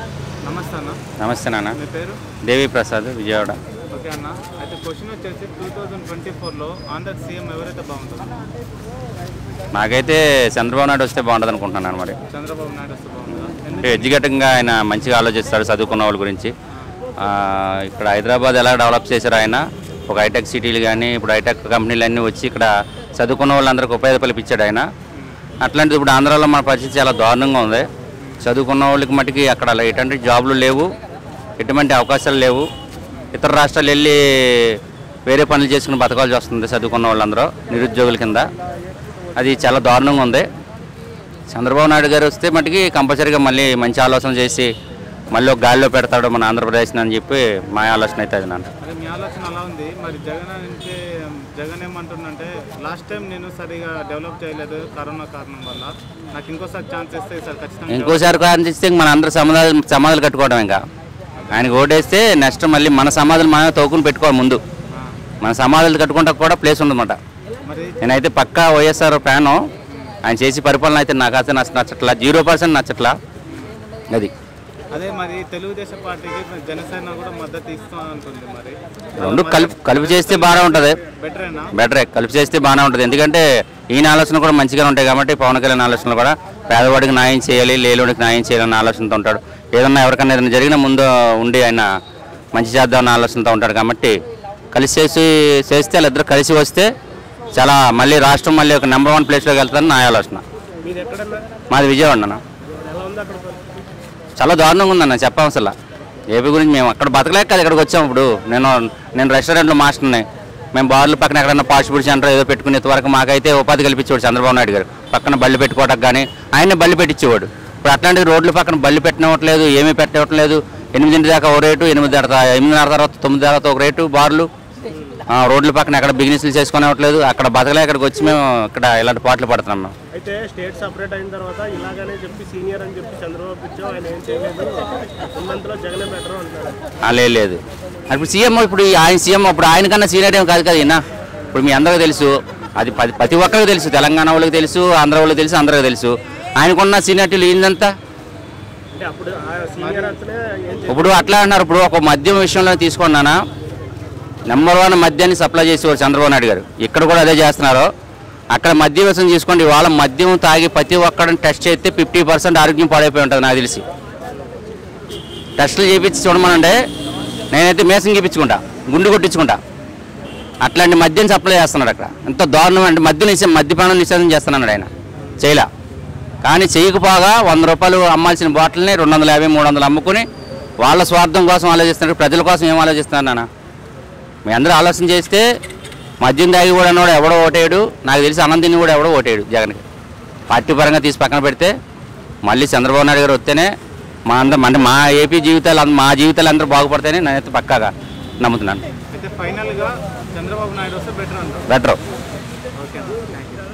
నమస్తే అన్న నమస్తే నాన్న మీ పేరు దేవి ప్రసాద్ విజయవాడ ఓకే అన్న అయితే క్వశ్చన్ వచ్చేసి టూ థౌజండ్ ట్వంటీ ఫోర్లో ఆంధ్ర సీఎం ఎవరైతే బాగుంటుంది నాకైతే చంద్రబాబు నాయుడు వస్తే బాగుంటుంది అనుకుంటున్నాను మరి చంద్రబాబు నాయుడు వస్తే బాగుంటుందా అంటే ఎందుకు ఎడ్యుకేటింగ్గా ఆయన మంచిగా ఆలోచిస్తాడు చదువుకున్న వాళ్ళ గురించి ఆ, ఇక్కడ హైదరాబాద్ ఎలా డెవలప్ చేశారు ఆయన ఒక హైటెక్ సిటీలు కానీ ఇప్పుడు హైటెక్ కంపెనీలు అన్నీ వచ్చి ఇక్కడ చదువుకున్న వాళ్ళందరికీ ఉపాధి కల్పించాడు ఆయన అట్లాంటిది ఇప్పుడు ఆంధ్రాలో మన పరిస్థితి చాలా దారుణంగా ఉంది చదువుకున్న వాళ్ళకి మటుకి అక్కడ అలా ఎటువంటి జాబులు లేవు ఎటువంటి అవకాశాలు లేవు ఇతర రాష్ట్రాలు వెళ్ళి వేరే పనులు చేసుకుని బతకాల్సి వస్తుంది చదువుకున్న వాళ్ళందరూ నిరుద్యోగుల కింద అది చాలా దారుణంగా ఉంది చంద్రబాబు నాయుడు గారు వస్తే మటుకి కంపల్సరీగా మళ్ళీ మంచి ఆలోచన చేసి మళ్ళీ ఒక గాలిలో పెడతాడు మన ఆంధ్రప్రదేశ్ అని చెప్పి మా ఆలోచన అయితే అది నాన్న అదే మీ ఆలోచన అలా ఉంది మరి జగన్ అంటే జగన్ ఏమంటుండంటే లాస్ట్ టైం నేను సరిగా డెవలప్ చేయలేదు కరోనా కారణం వల్ల నాకు ఇంకోసారి ఛాన్స్ ఇస్తే ఈసారి ఖచ్చితంగా ఇంకోసారి కారణిస్తే మన అందరూ సమాధాలు సమాధాలు కట్టుకోవడం ఇంకా ఆయనకు ఓటేస్తే నెక్స్ట్ మళ్ళీ మన సమాధులు మనమే తోకుని పెట్టుకోవాలి ముందు ఆ, మన సమాధులు కట్టుకుంటా కూడా ప్లేస్ ఉందన్నమాట మరి నేనైతే పక్కా వైఎస్ఆర్ ఫ్యాను ఆయన చేసి పరిపాలన అయితే నాకు అయితే నచ్చ నచ్చట్లా జీరో పర్సెంట్ నచ్చట్లా అది అదే మరి తెలుగుదేశం పార్టీకి జనసేన కూడా మద్దతు ఇస్తా అంటుంది మరి రెండు కలిపి కలిపి చేస్తే బాగానే ఉంటుంది బెటరేనా బెటరే కలిపి చేస్తే బాగానే ఉంటుంది ఎందుకంటే ఈయన ఆలోచన కూడా మంచిగా ఉంటాయి కాబట్టి పవన్ కళ్యాణ్ ఆలోచనలు కూడా పేదవాడికి న్యాయం చేయాలి లేలోడికి న్యాయం చేయాలన్న ఆలోచనతో ఉంటాడు ఏదన్నా ఎవరికైనా ఏదైనా జరిగిన ముందు ఉండి ఆయన మంచి చేద్దామన్న ఆలోచనతో ఉంటాడు కాబట్టి కలిసి చేసి చేస్తే వాళ్ళిద్దరు కలిసి వస్తే చాలా మళ్ళీ రాష్ట్రం మళ్ళీ ఒక నెంబర్ వన్ ప్లేస్లోకి వెళ్తారని నా ఆలోచన మీది ఎక్కడన్నా మాది విజయవాడ అన్న ఎలా ఉంది అక్కడ చాలా దారుణంగా ఉందన్న చెప్పవసలా ఏపీ గురించి మేము అక్కడ బతకలేక కదా ఇక్కడికి వచ్చాము ఇప్పుడు నేను నేను రెస్టారెంట్లో మాస్టర్ని మేము బార్లు పక్కన ఎక్కడన్నా ఫాస్ట్ ఫుడ్ సెంటర్ ఏదో పెట్టుకుని ఇంతవరకు మాకైతే ఉపాధి కల్పించేవాడు చంద్రబాబు నాయుడు గారు పక్కన బళ్ళు పెట్టుకోవడానికి కానీ ఆయనే బళ్ళు పెట్టించేవాడు ఇప్పుడు అట్లాంటి రోడ్ల పక్కన బళ్ళు పెట్టనివ్వట్లేదు ఏమీ పెట్టనివ్వట్లేదు ఎనిమిదింటి దాకా ఒక రేటు ఎనిమిది తర్వాత ఎనిమిదిన్నర తర్వాత తొమ్మిది తర్వాత ఒక రేటు బార్లు ఆ, రోడ్ల పక్కన ఎక్కడ బిజినెస్లు చేసుకునేవట్లేదు అక్కడ బతకలే ఇక్కడికి వచ్చి మేము ఇక్కడ ఇలాంటి పాటలు పడుతున్నాం మేము అయితే స్టేట్ సపరేట్ అయిన తర్వాత ఇలాగనే చెప్పి సీనియర్ అని చెప్పి చంద్రబాబు ఇచ్చాం ఆయన ఏం చేయలేదు ఉన్నంతలో జగనే బెటర్ అంటున్నారు ఆ, లేదు లేదు ఇప్పుడు సీఎం ఇప్పుడు ఈ ఆయన సీఎం ఇప్పుడు ఆయన కన్నా సీనియర్ ఏం కాదు కదా ఈయన ఇప్పుడు మీ అందరికీ తెలుసు అది ప్రతి ప్రతి ఒక్కరికి తెలుసు తెలంగాణ వాళ్ళకి తెలుసు ఆంధ్ర వాళ్ళకి తెలుసు అందరికీ తెలుసు ఆయనకున్న సీనియారిటీలు ఏందంతా అంటే అప్పుడు సీనియర్ అతనే ఏం చేయలేదు ఇప్పుడు అట్లా అన్నారు ఇప్పుడు ఒక మద్యం విషయంలో తీసుకున్నానా నెంబర్ వన్ మద్యాన్ని సప్లై చేసేవారు చంద్రబాబు నాయుడు గారు ఇక్కడ కూడా అదే చేస్తున్నారు అక్కడ మద్యం విషయం తీసుకోండి ఇవాళ మద్యం తాగి ప్రతి ఒక్కడిని టెస్ట్ చేస్తే ఫిఫ్టీ పర్సెంట్ ఆరోగ్యం పాడైపోయి ఉంటుంది నాకు తెలిసి టెస్టులు చేయించి చూడమనండి నేనైతే మేసం చేయించుకుంటా గుండు కొట్టించుకుంటా అట్లాంటి మద్యం సప్లై చేస్తున్నాడు అక్కడ ఎంత దారుణం అంటే మద్యం నిషేధం మద్యపానం నిషేధం చేస్తున్నాడు ఆయన చేయలా కానీ చేయకపోగా వంద రూపాయలు అమ్మాల్సిన బాటిల్ని రెండు వందల యాభై మూడు వందలు అమ్ముకుని వాళ్ళ స్వార్థం కోసం ఆలోచిస్తున్నారు ప్రజల కోసం ఏం ఆలోచిస్తున్నారు నాన్న మీ అందరూ ఆలోచన చేస్తే మద్యం తాగి కూడా అన్నవాడు ఎవడో ఓటేయడు నాకు తెలిసి అన్నం తిని కూడా ఎవడో ఓటేయడు జగన్కి పార్టీ పరంగా తీసి పక్కన పెడితే మళ్ళీ చంద్రబాబు నాయుడు గారు వస్తేనే మా అందరం అంటే మా ఏపీ జీవితాలు అంద- మా జీవితాలు అందరూ బాగుపడతాయని నేనైతే పక్కాగా నమ్ముతున్నాను అయితే ఫైనల్గా చంద్రబాబు నాయుడు వస్తే బెటర్ అంటారు బెటర్ ఓకే థ్యాంక్ యూ